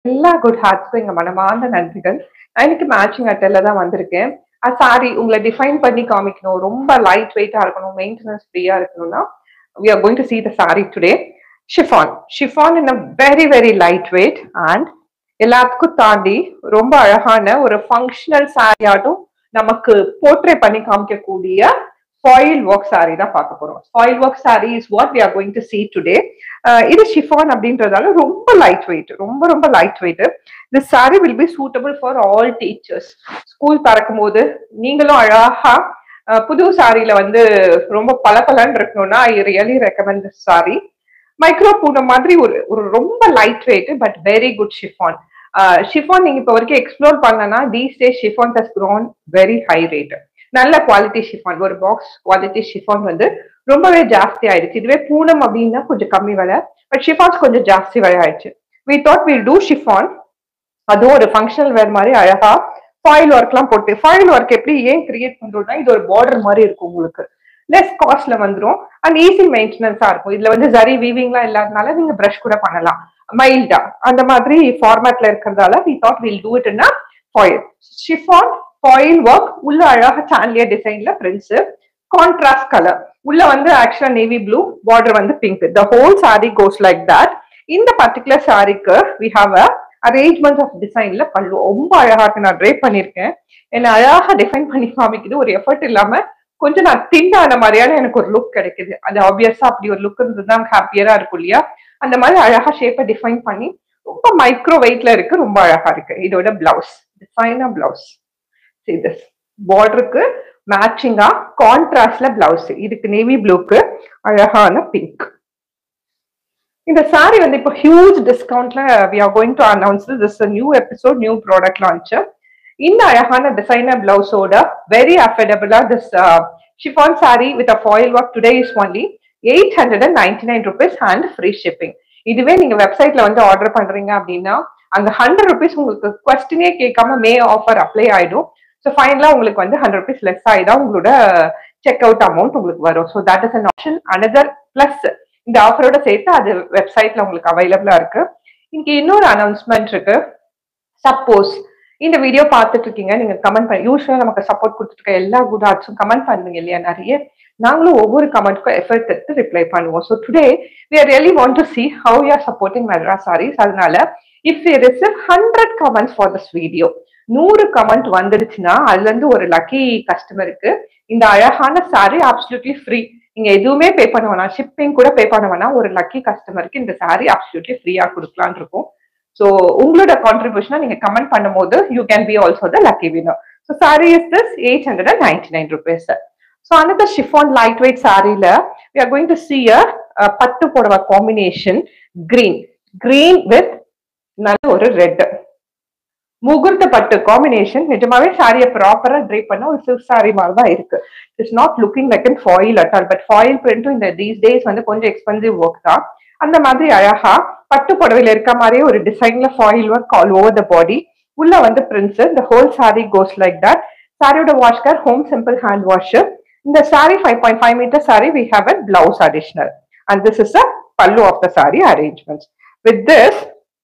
எல்லா குட் ஹார்ட்ஸ்க்கும் எங்க மனமார்ந்த நன்றிகள் நான் இன்னைக்கு மேட்சிங் அட்டையில தான் வந்திருக்கேன் சாரி உங்களை டிஃபைன் பண்ணி காமிக்கணும் ரொம்ப லைட் வெயிட்டா இருக்கணும் மெயின்டெனன்ஸ் ஃப்ரீயா இருக்கணும்னா we are going to see the saree today chiffon chiffon in a very very lightweight and எல்லாத்துக்கும் தாண்டி ரொம்ப அழகான ஒரு ஃபங்க்ஷனல் saree ஆட்டும் நமக்கு போர்ட்ரே பண்ணி காமிக்கக்கூடிய ஃபாயில் ஒர்க் saree தான் பார்க்க போறோம் foil work saree is what we are going to see today ah இது ஷிஃபான் அப்படின்றதால ரொம்ப லைட் வெயிட் ரொம்ப ரொம்ப light weight this saree will be suitable for all teachers school திறக்கும் போது நீங்களும் அழகா அஹ் புது சாரியில வந்து ரொம்ப பளபளன்னு இருக்கணும்னா I really recommend this saree micro Poonam மாதிரி ஒரு ஒரு ரொம்ப light weight but very good chiffon chiffon நீங்க இப்போ வரைக்கும் எக்ஸ்ப்ளோர் பண்ணனா these day chiffon has grown very high rate நல்ல குவாலிட்டி ஷிஃபான் ஒரு பாக்ஸ் குவாலிட்டி ஷிஃபான் வந்து ரொம்பவே ஜாஸ்தி ஆயிடுச்சு இதுவே பூனம் அப்படின்னா கொஞ்சம் கம்மி விலை பட் ஷிஃபான்ஸ் கொஞ்சம் ஜாஸ்தி விலை ஆயிடுச்சு we thought will do chiffon அதுவும் ஒரு ஃபங்க்ஷனல் வேர் மாதிரி அழகா ஃபாயில் ஒர்க்லாம் போட்டு ஃபாயில் ஒர்க் எப்படி ஏன் கிரியேட் பண்றோம்னா இது ஒரு பார்டர் மாதிரி இருக்கும் உங்களுக்கு லெஸ் காஸ்ட்ல வந்துரும் அண்ட் ஈஸி மெயின்டெனன்ஸா இருக்கும் இதுல வந்து ஜரி வீவிங்லாம் இல்லாதனால நீங்க பிரஷ் கூட பண்ணலாம் மைல்டா அந்த மாதிரி ஃபார்மேட்ல இருக்கிறதால வி தாட் வில் டூ இட்னா ஃபாயில் ஷிஃபான் ஃபாயில் ஒர்க் உள்ள அழகா சான்லியா டிசைன்ல பிரிண்ட்ஸ் கான்ட்ராஸ்ட் கலர் உள்ள வந்து ஆக்சுவலா நேவி ப்ளூ பார்டர் வந்து pink the whole sorry goes like that இந்த பர்டிகுலர் சாரிக்கு we have a arrangement of டிசைன்ல பல்லு ரொம்ப அழகா இருக்கு நான் ட்ரேப் பண்ணிருக்கேன் என்ன அழகா டிஃபைன் பண்ணி காமிக்குது ஒரு எஃபர்ட் இல்லாம கொஞ்சம் நான் திண்ட் ஆன மாதிரியான எனக்கு ஒரு லுக் கிடைக்குது அது ஆப்வியஸா அப்படி ஒரு லுக் இருந்ததுன்னா ஹாப்பியரா இருக்கும் இல்லையா அந்த மாதிரி அழகா ஷேப்பை டிஃபைன் பண்ணி ரொம்ப மைக்ரோ வெயிட்ல இருக்கு ரொம்ப அழகா இருக்கு இதோட பிளவுஸ் டிசைனா பிளவுஸ் திஸ் பார்டருக்கு மேட்சிங்கா கான்ட்ராஸ்ட்ல பிளவுஸ் இதுக்கு நேவி ப்ளூக்கு அழகான பிங்க் இந்த சாரி வந்து இப்போ ஹியூஜ் டிஸ்கவுண்ட்ல we are going to announce this new episode new product launch இந்த அழகான டிசைனர் பிளவுஸோட வெரி அஃபோர்டபுளா this chiffon saree with a foil work today is only eight hundred and ninety nine rupees and free shipping இதுவே நீங்க வெப்சைட்ல வந்து order பண்றீங்க அப்படின்னா அந்த ஹண்ட்ரட் ருபீஸ் உங்களுக்கு கொஸ்டினே கேட்காம மே ஆஃபர் அப்ளை ஆயிடும் ஸோ ஃபைனலா உங்களுக்கு வந்து ஹண்ட்ரட் ருபீஸ் லெஸ் ஆயிடும் உங்களோட செக் அவுட் அமௌண்ட் உங்களுக்கு வரும் so that is an option another plus இந்த ஆஃபரோட சேர்த்து அது வெப்சைட்ல உங்களுக்கு அவைலபிளா இருக்கு இங்க இன்னொரு அனௌன்ஸ்மெண்ட் இருக்கு சப்போஸ் இந்த வீடியோ பார்த்துட்டு இருக்கீங்க நீங்க கமெண்ட் பண்ணி யூஸ்வலா நமக்கு சப்போர்ட் கொடுத்துட்டு இருக்க எல்லா குட் ஆர்ட்ஸும் கமெண்ட் பண்ணுவீங்க இல்லையா நிறைய நாங்களும் ஒவ்வொரு கமெண்ட்க்கும் எஃபர்ட் எடுத்து ரிப்ளை பண்ணுவோம் so today we are really want to see how you are supporting Madras sarees அதனால if you receive hundred comments for this video நூறு கமெண்ட் வந்துடுச்சுன்னா அதுல இருந்து ஒரு லக்கி கஸ்டமருக்கு இந்த அழகான சாரி அப்சல்யூட்லி ஃப்ரீ நீங்க எதுவுமே பே பண்ண வேணாம் ஷிப்பிங் கூட பே பண்ண வேணாம் ஒரு லக்கி கஸ்டமருக்கு இந்த சாரி அப்சல்யூட்லி ஃப்ரீயா கொடுக்கலான் இருக்கும் ஸோ உங்களோட கான்ட்ரிபியூஷனை நீங்க கமெண்ட் பண்ணும்போது you can be also the lucky winner so saree is this eight hundred and ninety nine rupees so another chiffon light weight சாரியில we are going to see a பட்டு புடவை combination green green with நல்ல ஒரு red முகூர்த்த பட்டு combination நிஜமாவே சாரியை ப்ராப்பரா ட்ரை பண்ண ஒரு சில்க் சாரி மாதிரி தான் இருக்கு it's not looking like an foil at all but foil பிரிண்ட்டும் இந்த தீஸ் டேஸ் வந்து கொஞ்சம் எக்ஸ்பென்சிவ் ஒர்க் தான் அந்த மாதிரி அழகா பட்டு புடவையில இருக்க மாதிரியே ஒரு டிசைன்ல foil work all over the body உள்ள வந்து பிரிண்ட்ஸ் இந்த whole sorry goes like that சாரியோட wash care home simple hand wash இந்த sari five point five metre sari we have a blouse additional and this is a pallu of the sari arrangements with this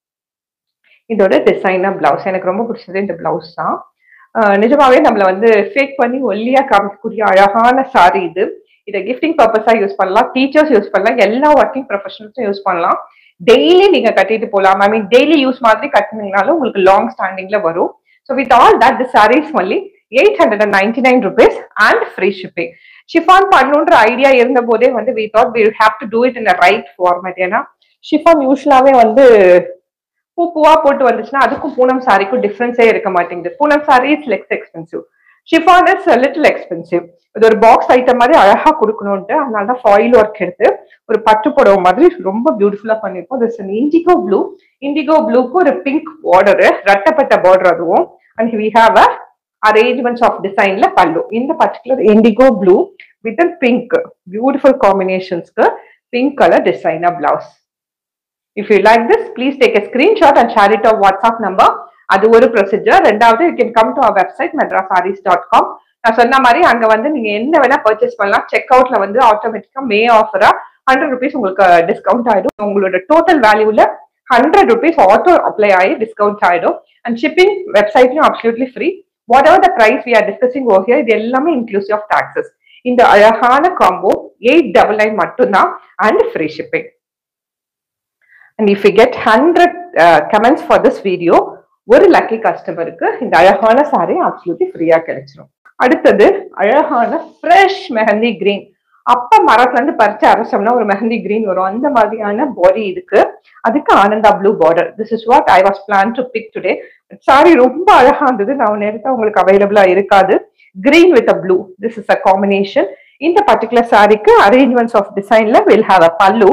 இதோட டிசைனா blouse எனக்கு ரொம்ப பிடிச்சது இந்த blouse தான் நிஜமாவே நம்மள வந்து ஃபேக் பண்ணி ஒல்லியா காமிக்கக்கூடிய அழகான சாரி இது இதை கிஃப்டிங் பர்பஸா யூஸ் பண்ணலாம் டீச்சர்ஸ் யூஸ் பண்ணலாம் எல்லா ஒர்க்கிங் ப்ரொஃபஷனல்ஸும் யூஸ் பண்ணலாம் டெய்லி நீங்க கட்டிட்டு போகலாம் ஐ மீன் டெய்லி யூஸ் மாதிரி கட்டினீங்கனாலும் உங்களுக்கு லாங் ஸ்டாண்டிங்ல வரும் so with all that the saris only eight hundred and ninety nine rupees and free shipping chiffon பண்ணுன்ற ஐடியா இருந்த போதே வந்து we thought we have to do it in right format ஏன்னா ஷிஃபான் யூஸ்வலாவே வந்து பூ பூவா போட்டு வந்துச்சுன்னா அதுக்கும் பூனம் சாரிக்கும் டிஃபரன்ஸே இருக்க மாட்டேங்குது Poonam sari is less expensive chiffon is little expensive இது ஒரு பாக்ஸ் ஐட்டம் மாதிரி அழகா கொடுக்கணும்ட்டு அதனால தான் ஃபாயில் ஒர்க் எடுத்து ஒரு பட்டு புடவை மாதிரி ரொம்ப பியூட்டிஃபுல்லா பண்ணிருக்கோம் திஸ் இண்டிகோ ப்ளூ இண்டிகோ ப்ளூக்கு ஒரு பிங்க் பார்டரு ரட்டப்பட்ட பார்டர் அதுவும் and we have a arrangements of டிசைன்ல பல்லு இந்த particular indigo blue with pink beautiful காம்பினேஷன்ஸ்க்கு pink colour designer blouse if you like this please take a screenshot and share it of WhatsApp number அது ஒரு procedure ரெண்டாவது you can come to our website Madras saris dot com நான் சொன்ன மாதிரி அங்க வந்து நீங்க என்ன வேணா பர்ச்சேஸ் பண்ணலாம் செக் அவுட்ல வந்து ஆட்டோமேட்டிக்கா மே ஆஃபரா ஹண்ட்ரட் ருபீஸ் உங்களுக்கு டிஸ்கவுண்ட் ஆயிடும் உங்களோட டோட்டல் வேல்யூல ஹண்ட்ரட் ருபீஸ் ஆட்டோ அப்ளை ஆகி டிஸ்கவுண்ட் ஆயிடும் அண்ட் ஷிப்பிங் வெப்சைட்லயும் absolutely free whatever the price we are discussing okay இது எல்லாமே இன்க்ளூசிவ் ஆஃப் டாக்ஸஸ் இந்த அழகான காம்போ எயிட் டபுள் நைன் மட்டும்தான் and free shipping and if you get hundred comments for this video ஒரு lucky கஸ்டமருக்கு இந்த அழகான சாரி அப்சல்யூட்லி ஃப்ரீயா கிடைச்சிடும் அடுத்தது அழகான ஃப்ரெஷ் மெஹந்தி கிரீன் அப்ப மரத்துல இருந்து பறிச்சு அரைச்சோம்னா ஒரு மெஹந்தி கிரீன் வரும் அந்த மாதிரியான பாடி இருக்கு அதுக்கு ஆனந்தா blue border this is what I was plan to pick today sari ரொம்ப அழகா இருந்தது நான் நேரத்தை உங்களுக்கு அவைலபிளா இருக்காது green with a blue this is a combination இந்த பர்டிகுலர் சாரிக்கு அரேஞ்ச்மெண்ட்ஸ் ஆஃப் டிசைன்ல வில் ஹாவ் அ பல்லு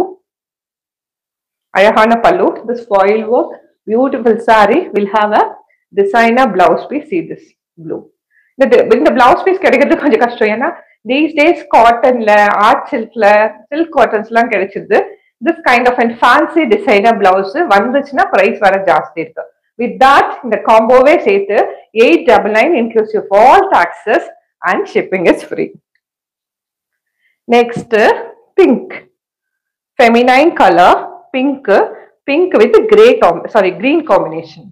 அழகான pallu this foil work beautiful sari will have a designer blouse piece see this blue இந்த இந்த பிளவுஸ் பீஸ் கிடைக்கிறது கொஞ்சம் கஷ்டம் ஏன்னா தீஸ் டேஸ் காட்டன்ல ஆர்ட் சில்க்ல சில்க் காட்டன்ஸ் எல்லாம் கிடைச்சிருது this kind of and fancy designer blouse வந்துச்சுன்னா பிரைஸ் வர ஜாஸ்தி இருக்கு வித் தட் இந்த காம்போவே சேர்த்து eight double nine inclusive all taxes and shipping is free next pink feminine colour pink pink with grey sari green combination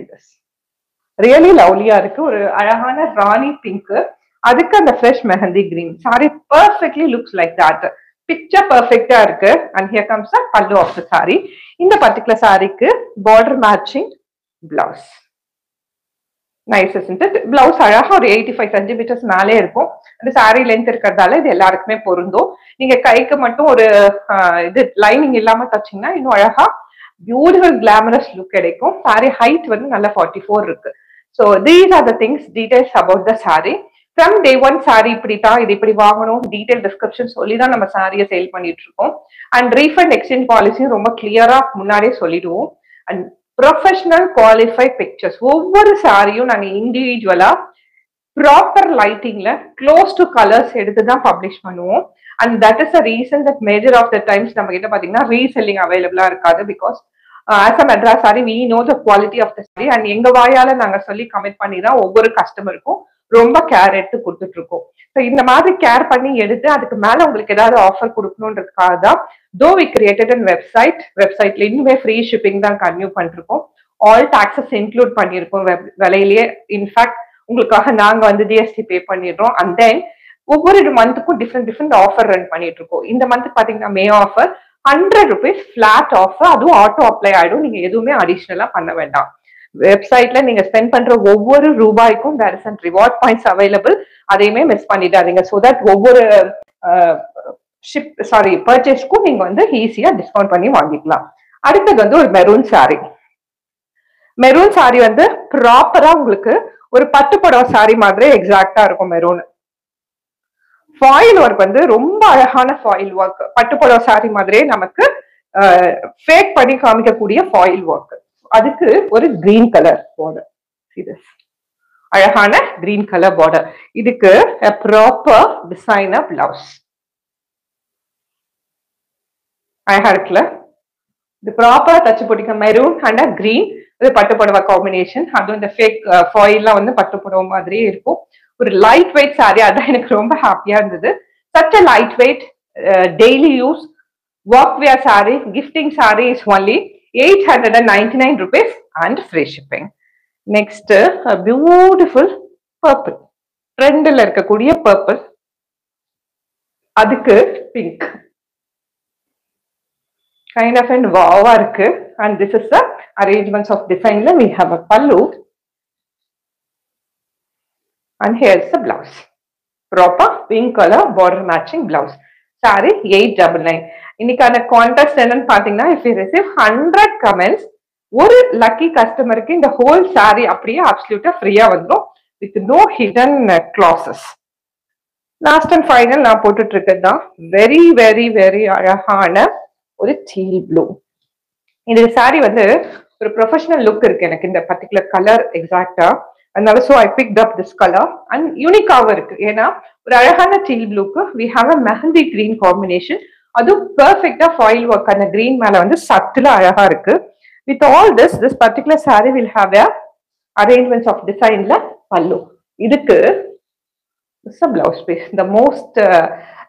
really லவ்லியா இருக்கு ஒரு அழகான ராணி பிங்க் அதுக்கு அந்த fresh mehndi green sari perfectly looks like that picture பர்ஃபெக்டா இருக்கு and here comes a pallu of the sari இந்த பர்டிகுலர் சாரிக்கு border matching blouse nice blouse அழகா ஒரு எயிட்டி ஃபைவ் சென்டிமீட்டர்ஸ் மேலே இருக்கும் அந்த சாரி லென்த் இருக்கிறதால இது எல்லாருக்குமே பொருந்தும் நீங்க கைக்கு மட்டும் ஒரு இது லைனிங் இல்லாம தச்சிங்கன்னா இன்னும் அழகா பியூட்டிஃபுல் கிளாமரஸ் லுக் கிடைக்கும் சாரி ஹைட் வந்து நல்ல ஃபார்ட்டி ஃபோர் இருக்கு so these are the things details about the sari from day one sari இப்படி தான் இது இப்படி வாங்கணும் டீடைல் டிஸ்கிரிப்ஷன் சொல்லி தான் நம்ம சாரியை சேல் பண்ணிட்டு இருக்கோம் அண்ட் ரீஃபண்ட் எக்ஸ்சேஞ்ச் பாலிசியும் ரொம்ப கிளியரா முன்னாடியே சொல்லிடுவோம் அண்ட் ப்ரொஃபஷனல் குவாலிஃபை பிக்சர்ஸ் ஒவ்வொரு சாரியும் நாங்கள் இண்டிவிஜுவலா ப்ராப்பர் லைட்டிங்ல க்ளோஸ் டு கலர்ஸ் எடுத்து தான் பப்ளிஷ் பண்ணுவோம் and that is a reason that major of the times நம்ம கிட்ட பாத்தீங்கன்னா ரீசெல்லிங் அவைலபிளா இருக்காது because as a Madras sari we know the quality of the sari and எங்க வாயால நாங்க சொல்லி கமிட் பண்ணி தான் ஒவ்வொரு கஸ்டமருக்கும் ரொம்ப கேர் எடுத்து கொடுத்துட்டு இருக்கோம் ஸோ இந்த மாதிரி கேர் பண்ணி எடுத்து அதுக்கு மேல உங்களுக்கு ஏதாவது ஆஃபர் கொடுக்கணுன்றதுக்காக தான் though we created and website வெப்சைட்ல இன்னுமே ஃப்ரீ ஷிப்பிங் தான் கன்யூ பண்ணிருக்கோம் ஆல் டாக்ஸஸ் இன்க்ளூட் பண்ணியிருக்கோம் விலையிலேயே இன்ஃபேக்ட் உங்களுக்காக நாங்க வந்து ஜிஎஸ்டி பே பண்ணிடுறோம் அண்ட் தென் ஒவ்வொரு மந்த்துக்கும் டிஃப்ரெண்ட் டிஃப்ரெண்ட் ஆஃபர் ரன் பண்ணிட்டு இருக்கோம் இந்த மந்த் பாத்தீங்கன்னா May offer hundred rupees flat offer அதுவும் ஆட்டோ அப்ளை ஆயிடும் நீங்க எதுவுமே அடிஷ்னலா பண்ண வேண்டாம் வெப்சைட்ல நீங்க ஸ்பெண்ட் பண்ற ஒவ்வொரு ரூபாய்க்கும் there is and reward points available அதையுமே மிஸ் பண்ணிடாதீங்க ஸோ தட் ஒவ்வொரு ஷிப் சாரி பர்ச்சேஸ்க்கும் நீங்க வந்து ஈஸியா டிஸ்கவுண்ட் பண்ணி வாங்கிக்கலாம் அடுத்தது வந்து ஒரு மெரூன் சாரி மெரூன் சாரி வந்து ப்ராப்பரா உங்களுக்கு ஒரு பட்டு புடவை சாரி மாதிரி எக்ஸாக்டா இருக்கும் மெரூன் ஃபாயில் ஒர்க் வந்து ரொம்ப அழகான ஃபாயில் ஒர்க் பட்டு புடவை சாரி மாதிரியே நமக்கு ஃபேக் பண்ணி காமிக்கக்கூடிய ஃபாயில் ஒர்க் அதுக்கு ஒரு கிரீன் கலர் பார்டர் இது அழகான கிரீன் கலர் பார்டர் இதுக்கு ப்ராப்பர் டிசைனர் பிளவுஸ் அழகா இருக்குல்ல இது ப்ராப்பரா தச்சு போட்டிக்க மெரூன் அண்ட் கிரீன் இது பட்டு புடவை காம்பினேஷன் அதுவும் இந்த ஃபேக் ஃபாயில்லாம் வந்து பட்டு புடவை மாதிரியே இருக்கும் ஒரு லைட் வெயிட் சாரி அதான் எனக்கு ரொம்ப ஹாப்பியா இருந்தது such a light weight daily use work wear sari gifting sari is only eight hundred and ninety nine rupees and free shipping next beautiful purple ட்ரெண்டில் இருக்கக்கூடிய பர்பிள் அதுக்கு பிங்க் கைண்ட் ஆஃப் அண்ட் வாவா இருக்கு and this is the arrangements of டிசைன்ல we have a pallu and here's the blouse proper pink colour border matching blouse sari eight double nine இன்னைக்கான contest என்னன்னு பாத்தீங்கன்னா if you receive hundred comments ஒரு lucky கஸ்டமருக்கு இந்த whole sari அப்படியே அப்சல்யூட்டா ஃப்ரீயா வந்துடும் with no hidden clauses last and final நான் போட்டுட்டு இருக்கிறது தான் வெரி வெரி வெரி அழகான ஒரு டீல் ப்ளூ இந்த சாரி வந்து ஒரு ப்ரொஃபஷனல் லுக் இருக்கு எனக்கு இந்த பர்டிகுலர் கலர் எக்ஸாக்டா அதனால so I pick up this colour and யூனிக்காவும் இருக்கு ஏன்னா ஒரு அழகான டீல் ப்ளூக்கு we have a mehndi green combination அதுவும் பெர்ஃபெக்டா ஃபாயில் ஒர்க் அந்த கிரீன் மேல வந்து சத்துல அழகா இருக்கு with all this this particular sari will have a arrangements of டிசைன்ல பல்லு இதுக்கு blouse piece the most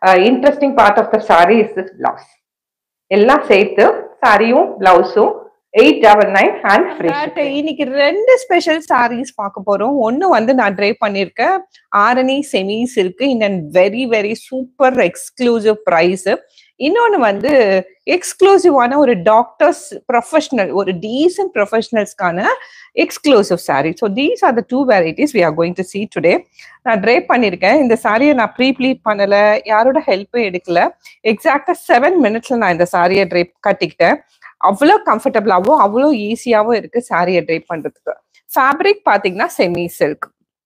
interesting part of the sari is this blouse எல்லாம் சேர்த்து சாரியும் பிளவுஸும் eight double nine and free But இன்னைக்கு ரெண்டு ஸ்பெஷல் சாரீஸ் பார்க்க போறோம் ஒன்னு வந்து நான் ட்ரை பண்ணிருக்கேன் ஆரணி செமிஸ் இருக்கு in very very super exclusive price இன்னொன்னு வந்து எக்ஸ்க்ளூசிவான ஒரு டாக்டர்ஸ் ப்ரொஃபஷனல் ஒரு டீசன்ட் ப்ரொஃபஷனல்ஸ்க்கான exclusive sari so these are the two varieties we are going to see today நான் ட்ரை பண்ணியிருக்கேன் இந்த சாரியை நான் ப்ரீ ப்ளீட் பண்ணல யாரோட ஹெல்ப்பும் எடுக்கல எக்ஸாக்டா செவன் மினிட்ஸ்ல நான் இந்த சாரியை ட்ரை கட்டிக்கிட்டேன் அவ்வளோ கம்ஃபர்டபுளாகவும் அவ்வளோ ஈஸியாகவும் இருக்கு சாரியை ட்ரை பண்றதுக்கு ஃபேப்ரிக் பார்த்தீங்கன்னா semi silk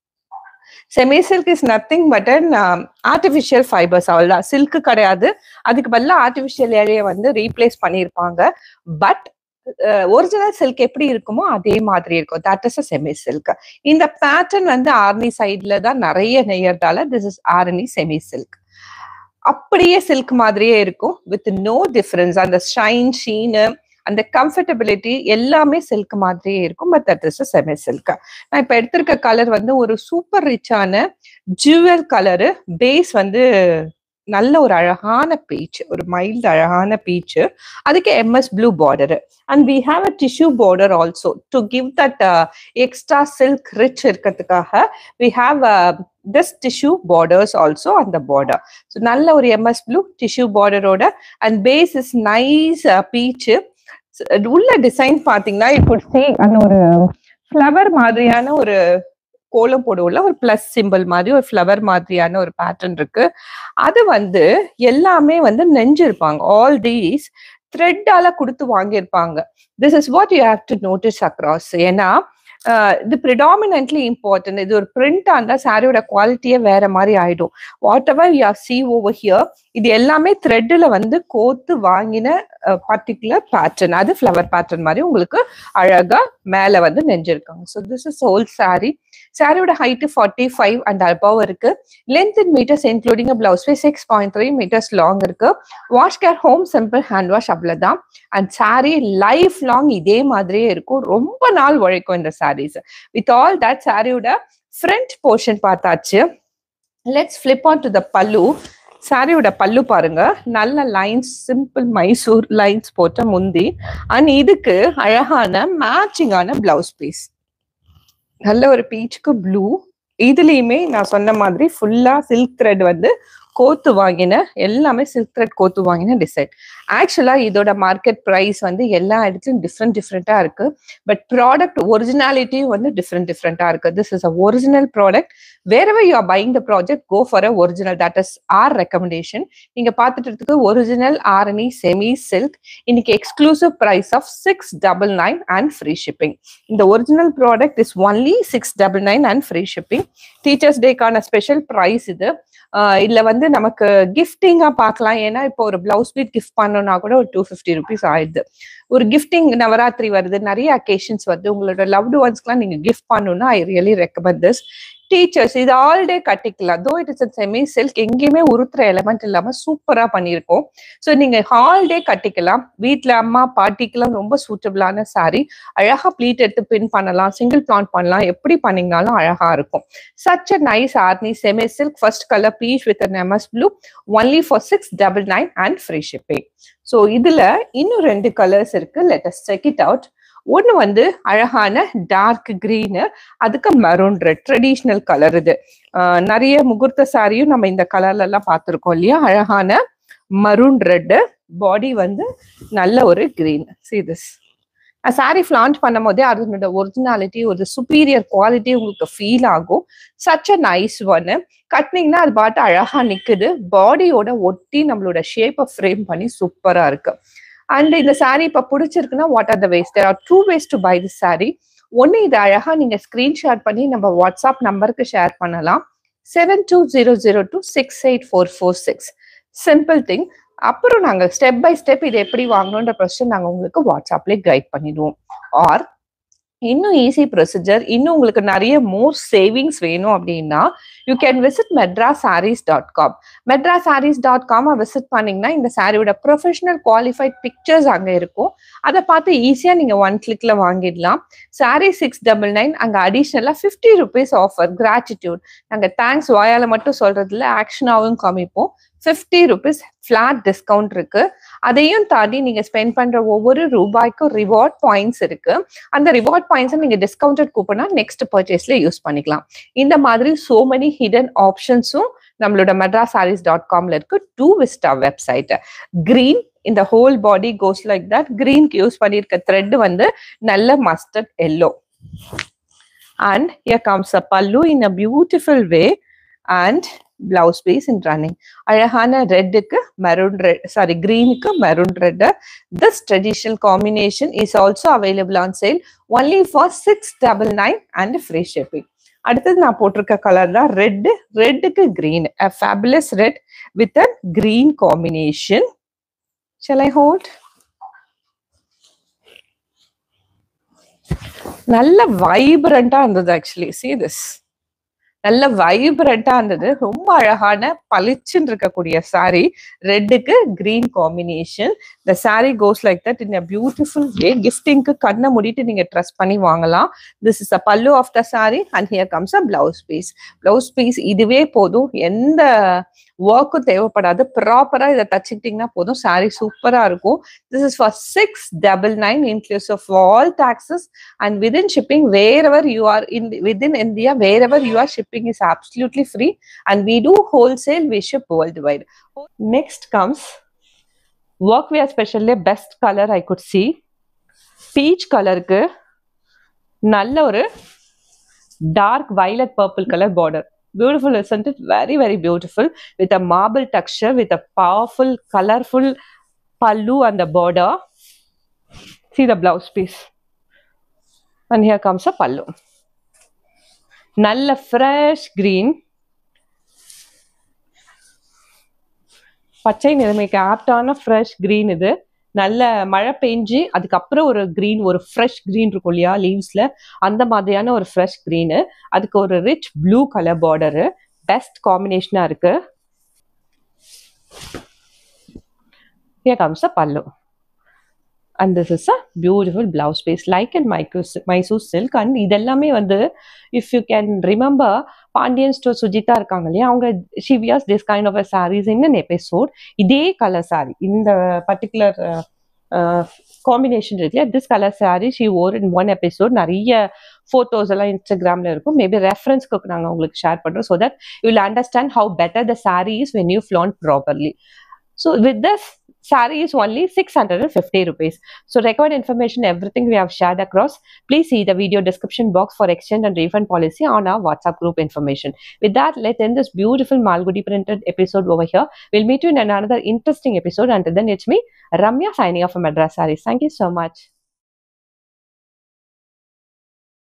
semi silk is nothing but an artificial fibres அவ்வளோதான் சில்க் கிடையாது அதுக்கு பதிலாக ஆர்டிஃபிஷியல் ஏரியா வந்து ரீப்ளேஸ் பண்ணியிருப்பாங்க பட் ஒரிஜினல் சில்க் எப்படி இருக்குமோ அதே மாதிரி இருக்கும் that is a semi silk இந்த பேட்டர்ன் வந்து ஆர்னி சைட்ல தான் நிறைய நெய்யறதால this is Arni semi silk அப்படியே சில்க் மாதிரியே இருக்கும் வித் நோ டிஃபரன்ஸ் அந்த ஷைன் ஷீனு அந்த கம்ஃபர்டபிலிட்டி எல்லாமே சில்க் மாதிரியே இருக்கும் but that is semi silk நான் இப்ப எடுத்திருக்க கலர் வந்து ஒரு சூப்பர் ரிச்சான ஜுவல் கலரு பேஸ் வந்து நல்ல ஒரு அழகான பீச் ஒரு மைல்டு அழகான பீச் அதுக்கு MS blue border and we have a tissue border also to give that extra silk rich இருக்கிறதுக்காக we have this tissue borders also அந்த பார்டர் ஸோ நல்ல ஒரு எம்எஸ் ப்ளூ டிஷ்யூ பார்டரோட and base is nice peach உள்ள design பார்த்தீங்கன்னா இப்போ அந்த ஒரு ஃப்ளவர் மாதிரியான ஒரு கோலம் போடுவோம்ல ஒரு பிளஸ் சிம்பிள் மாதிரி ஒரு ஃப்ளவர் மாதிரியான ஒரு பேட்டர்ன் இருக்கு அது வந்து எல்லாமே வந்து நெஞ்சிருப்பாங்க ஆல் தீஸ் த்ரெட்டால கொடுத்து வாங்கியிருப்பாங்க this is what you have to notice across ஏன்னா இது ப்ரிடாமினன்ட்லி இம்பார்ட்டன்ட் இது ஒரு பிரிண்டா இருந்தா சாரியோட குவாலிட்டியே வேற மாதிரி ஆயிடும் whatever you see over here இது எல்லாமே த்ரெட்டில் வந்து கோத்து வாங்கின பர்டிகுலர் பேட்டர்ன் அது ஃப்ளவர் பேட்டர்ன் மாதிரி உங்களுக்கு அழகா மேல வந்து நெஞ்சிருக்காங்க so this is whole sari சாரியோட height forty five and above இருக்கு length in metres including blouse பே six point three metres long இருக்கு wash care home simple hand wash அவ்வளவுதான் அண்ட் சாரி லைஃப் லாங் இதே மாதிரியே இருக்கும் ரொம்ப நாள் உழைக்கும் இந்த சாரீஸ் வித் ஆல் தட் சாரியோட ஃப்ரண்ட் போர்ஷன் பார்த்தாச்சு let's flip on to the pallu சாரியோட பல்லு பாருங்க நல்ல லைன்ஸ் சிம்பிள் மைசூர் லைன்ஸ் போட்ட முந்தி அண்ட் இதுக்கு அழகான மேட்சிங்கான பிளவுஸ் பீஸ் நல்ல ஒரு பீச்சுக்கு ப்ளூ இதுலயுமே நான் சொன்ன மாதிரி ஃபுல்லா சில்க் த்ரெட் வந்து கோத்து வாங்கின எல்லாமே சில்க் த்ரெட் கோத்து வாங்கின டிசைன் ஆக்சுவலா இதோட மார்க்கெட் ப்ரைஸ் வந்து எல்லா இடத்துலயும் டிஃப்ரெண்ட் டிஃப்ரெண்டா இருக்கு பட் ப்ராடக்ட் ஒரிஜினாலிட்டியும் வந்து டிஃப்ரெண்ட் டிஃப்ரெண்டா இருக்கு this is a original product wherever you are buying the project go for a original that is our recommendation நீங்க பார்த்துட்டு ஒரிஜினல் ஆர்எனி செமி சில்க் இன்னைக்கு exclusive price of six double nine and free shipping இந்த original product is only six double nine and free shipping teachers டேக்கான special price இது இதுல வந்து நமக்கு கிஃப்டிங்கா பார்க்கலாம் ஏன்னா இப்போ ஒரு பிளவுஸ் பீட் கிஃப்ட் பண்ணோம்னா கூட ஒரு டூ ஃபிஃப்டி ருபீஸ் ஆயிடுது ஒரு கிஃப்டிங் நவராத்திரி வருது நிறைய அக்கேஷன்ஸ் வருது உங்களோட லவ்டு ஒன்ஸ்க்குலாம் நீங்க கிஃப்ட் பண்ணணும்னா I really recommend this teachers இது ஆல் டே கட்டிக்கலாம் though it is semi silk எங்கேயுமே உருத்துற எலமெண்ட் இல்லாம சூப்பரா பண்ணியிருக்கோம் ஸோ நீங்க ஹால் டே கட்டிக்கலாம் வீட்டுல அம்மா பாட்டிக்கெல்லாம் ரொம்ப சூட்டபிளான சாரி அழகா ப்ளீட் எடுத்து பின் பண்ணலாம் சிங்கிள் பிளான் பண்ணலாம் எப்படி பண்ணீங்கனாலும் அழகா இருக்கும் such a nice Arni semi silk first colour peach with MS blue only for six double nine and free shipping so இதுல இன்னும் ரெண்டு கலர்ஸ் இருக்கு லெட்டஸ் செக் இட் அவுட் ஒன்று வந்து அழகான டார்க் கிரீனு அதுக்கு மரூன் ரெட் ட்ரெடிஷ்னல் கலர் இது நிறைய முகூர்த்த சாரியும் நம்ம இந்த கலர்ல எல்லாம் பார்த்துருக்கோம் இல்லையா அழகான மரூன் ரெட்டு பாடி வந்து நல்ல ஒரு green see this sari flaunt பண்ணும் போதே அதனோட ஒரிஜினாலிட்டி ஒரு சுப்பீரியர் குவாலிட்டி உங்களுக்கு ஃபீல் ஆகும் சச் அ நைஸ் ஒன்னு கட்டினீங்கன்னா அது பாட்டு அழகா நிக்குது பாடியோட ஒட்டி நம்மளோட ஷேப்பை ஃப்ரேம் பண்ணி சூப்பரா இருக்கு அண்ட் இந்த சாரீ இப்ப பிடிச்சிருக்குன்னா what are the ways there are two ways to buy the sari ஒன்னு இது அழகா நீங்க ஸ்கிரீன்ஷாட் பண்ணி நம்ம வாட்ஸ்அப் நம்பருக்கு ஷேர் பண்ணலாம் seven two zero zero two six eight four four six simple thing அப்புறம் நாங்க ஸ்டெப் பை ஸ்டெப் இது எப்படி வாங்கணுன்ற ப்ரொசீஜர் நாங்க உங்களுக்கு வாட்ஸ்அப்லேயே கைட் பண்ணிடுவோம் ஆர் இன்னும் ஈஸி ப்ரொசீஜர் இன்னும் உங்களுக்கு நிறைய மோர் சேவிங்ஸ் வேணும் அப்படின்னா you can visit Madras saris dot com Madras saris dot காமை விசிட் பண்ணீங்கன்னா இந்த சாரியோட ப்ரொஃபஷனல் குவாலிஃபைட் பிக்சர்ஸ் அங்கே இருக்கும் அதை பார்த்து ஈஸியாக நீங்கள் ஒன் கிளிக்ல வாங்கிடலாம் சாரி சிக்ஸ் டபுள் நைன் அங்கே அடிஷ்னலாக ஃபிஃப்டி ருபீஸ் ஆஃபர் கிராட்டிடியூட் நாங்கள் தேங்க்ஸ் வாயால் மட்டும் சொல்றதுல ஆக்ஷனாகவும் காமிப்போம் ஃபிஃப்டி ருபீஸ் ஃபிளாட் டிஸ்கவுண்ட் இருக்கு அதையும் தாண்டி நீங்க ஸ்பெண்ட் பண்ற ஒவ்வொரு ரூபாய்க்கும் ரிவார்ட் பாயிண்ட்ஸ் இருக்கு அந்த ரிவார்ட் பாயிண்ட்ஸை நீங்க டிஸ்கவுண்டட் கூப்பனா நெக்ஸ்ட் பர்ச்சேஸ்ல யூஸ் பண்ணிக்கலாம் இந்த மாதிரி சோ மெனி ஹிடன் ஆப்ஷன்ஸும் நம்மளோட மெட்ராஸ் சாரீஸ் டாட் காம்ல இருக்கு டூ விஸ்டா வெப்சைட் கிரீன் இந்த whole body goes like that கிரீன்க்கு யூஸ் பண்ணியிருக்க த்ரெட் வந்து நல்ல mustard yellow and here comes a pallu in a beautiful way and blouse piece in running அழகான ரெட்டுக்கு மெரூன் ரெட் சாரி கிரீனுக்கு maroon red this traditional combination is also available on sale only for six double nine and free shipping அடுத்தது நான் போட்டிருக்க colour தான் red ரெட்டுக்கு green a fabulous red with a green combination shall I hold நல்ல வைப்ரண்டா இருந்தது actually see this நல்ல வைப்ரண்டா இருந்தது ரொம்ப அழகான பளிச்சுன்னு இருக்கக்கூடிய சாரி ரெட்டுக்கு கிரீன் காம்பினேஷன் இந்த sari goes like that in a beautiful way கிஃப்டிங்க்கு கண்ணை மூடிட்டு நீங்க ட்ரெஸ் பண்ணி வாங்கலாம் this is a pallu of the sari and here comes a blouse piece blouse piece இதுவே போதும் எந்த ஒர்க்கும் தேவைப்படாது ப்ராப்பரா இதை தச்சுக்கிட்டீங்கன்னா போதும் சாரி சூப்பரா இருக்கும் this is for six double nine inclusive of all taxes and within shipping wherever you are in within India wherever you are shipping is absolutely free and we do wholesale we ship worldwide next comes workwear specially best color i could see peach கலருக்கு நல்ல ஒரு dark violet purple color border beautiful isn't it very very beautiful with a marble texture with a powerful colorful pallu and the border see the blouse piece and here comes a pallu நல்ல fresh green பச்சை நிலைமைக்கு ஆப்டான fresh green இது நல்ல மழை பெஞ்சு அதுக்கப்புறம் ஒரு green ஒரு fresh green இருக்கும் இல்லையா லீவ்ஸ்ல அந்த மாதிரியான ஒரு ஃப்ரெஷ் கிரீனு அதுக்கு ஒரு rich blue colour border best காம்பினேஷனா இருக்கு Here comes the pallu. And this is a beautiful blouse piece like and micro Mysore silk and இதெல்லாமே வந்து if you can remember Pandian store Sujitha இருக்காங்க இல்லையா அவங்க ஷிவியாஸ் this kind of saris in an episode இதே colour sari இந்த பர்டிகுலர் காம்பினேஷன் இருக்கு திஸ் colour sari she wore in one episode நிறைய ஃபோட்டோஸ் எல்லாம் இன்ஸ்டாகிராம்ல இருக்கும் மேபி ரெஃபரன்ஸ்க்கு நாங்கள் உங்களுக்கு ஷேர் பண்ணுறோம் so that you will understand how better the sari is when you flaunt properly So with this saree is only 650 rupees. So required information, everything we have shared across. Please see the video description box for exchange and refund policy on our WhatsApp group information. With that, let's end this beautiful Malgudi printed episode over here. We'll meet you in another interesting episode. Until then, it's me, Ramya, signing off from Madras Sarees. Thank you so much.